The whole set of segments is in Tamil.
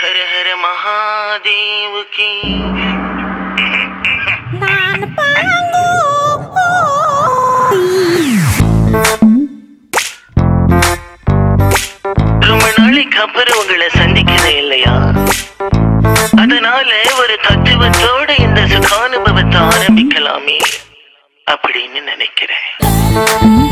हर हर महादेव की ரொம்ப நாளைக்கு அப்புறம் உங்களை சந்திக்கிறேன் இல்லையா அதனால ஒரு தத்துவத்தோட இந்த சுகானுபவத்தை ஆரம்பிக்கலாமே அப்படின்னு நினைக்கிறேன்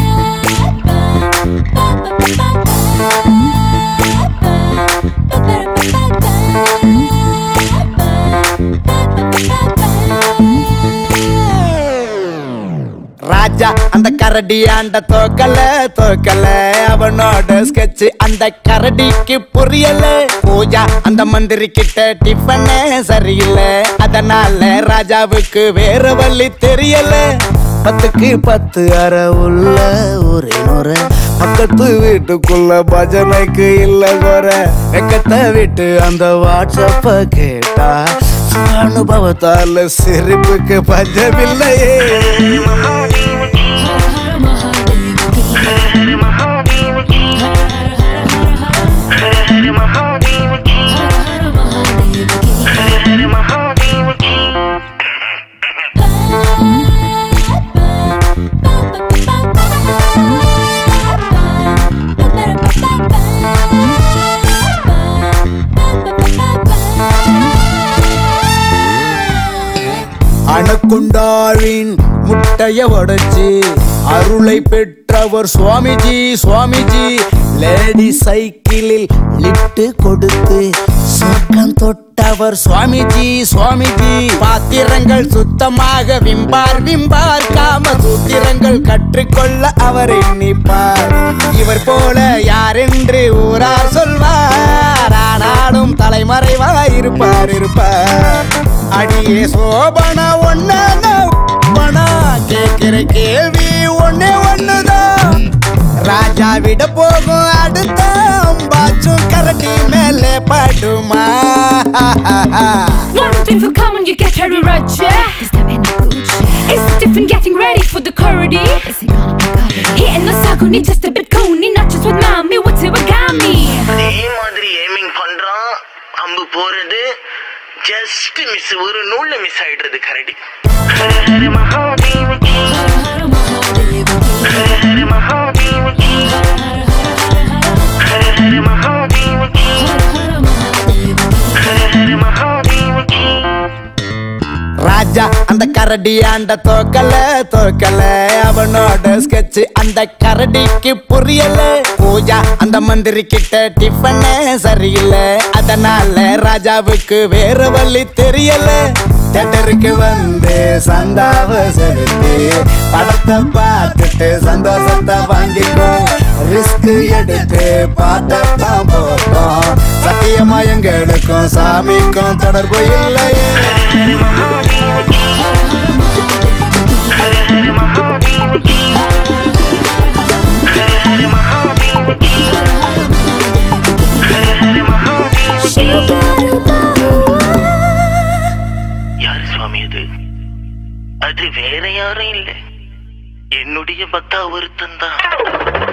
ராஜா அந்த கரடி ஆண்ட தோக்கல தோக்கல அவனோட ஸ்கெட்ச் அந்த கரடிக்கு புரியல பூஜா அந்த மந்திரி கிட்ட டிஃபனே சரியில்லை அதனால ராஜாவுக்கு வேற வழி தெரியல பத்துக்கு பத்து அரை உள்ள ஒரே முறை பக்கத்து வீட்டுக்குள்ள பஜனைக்கு இல்ல குறை வெக்கத்தை விட்டு அந்த வாட்ஸ்அப்ப கேட்டா அனுபவத்தால சிரிப்புக்கு பஞ்சமில்லையே महादेव की हर हर महादेव की हर हर महादेव की हर हर महादेव की அணுக்குண்டாவின் முட்டைய உடைச்சு அருளை பெற்றவர் சுவாமிஜி சுவாமிஜி லேடி சைக்கிளில் லிப்ட் கொடுத்து சொர்க்கம் தொட்டவர் சுவாமிஜி சுவாமிஜி பாத்திரங்கள் சுத்தமாக விம்பார் விம்பார் காம சூத்திரங்கள் கற்றுக்கொள்ள அவர் எண்ணிப்பார் இவர் போல யாரென்று ஊரார் சொல்வார் ஆனாலும் தலைமறைவாய் இருப்பார் இருப்பார் அடியே சோபனா ஒன்னா கேட்கிற கேள்வி ஒன்னே ஒண்ணுதான் ராஜா விட போகும் அடுத்த அம்பாச்சும் கரடி மேலே படுமா One thing for common, you get Harry Roger. Is that in Gucci? It's different getting ready for the corridor. Is it gonna be good? Hitting the circle, need just a bit coney, not just with mommy, what's it got me? அதே மாதிரி ஏமிங் பண்றான் அம்பு போறது ஜஸ்ட் மிஸ் ஒரு நூல்ல மிஸ் ஆயிடுறது கரடி ஹர ஹர மகாதேவ கி ஹர ஹர மகாதேவ கி ஹர ஹர மகாதேவ கி ஹர ஹர மகாதேவ கி ராஜா அந்த கரடி ஆண்ட தோக்கல தோக்கல அவனோட ஸ்கெட்ச் அந்த கரடிக்கு புரியல பூஜா அந்த மந்திரி கிட்ட டிஃபனே சரியில்லை அதனால ராஜாவுக்கு வேற வழி தெரியல தேட்டருக்கு வந்து சந்தாவ செலுத்தி படத்தை பார்த்துட்டு சந்தோஷத்தை வாங்கிக்கோ ரிஸ்க் எடுத்து பார்த்ததான் போட்டோம் சத்தியமா எங்களுக்கும் சாமிக்கும் தொடர்பு இல்லையே ஹர மகாதேவ கி ஹர ஹர மகாதேவ கி ஹர ஹர மகாதேவ கி ஹர ஹர மகாதேவ கி யாரு சுவாமி அது அது வேற யாரும் இல்லை என்னுடைய பக்தா ஒருத்தன் தான்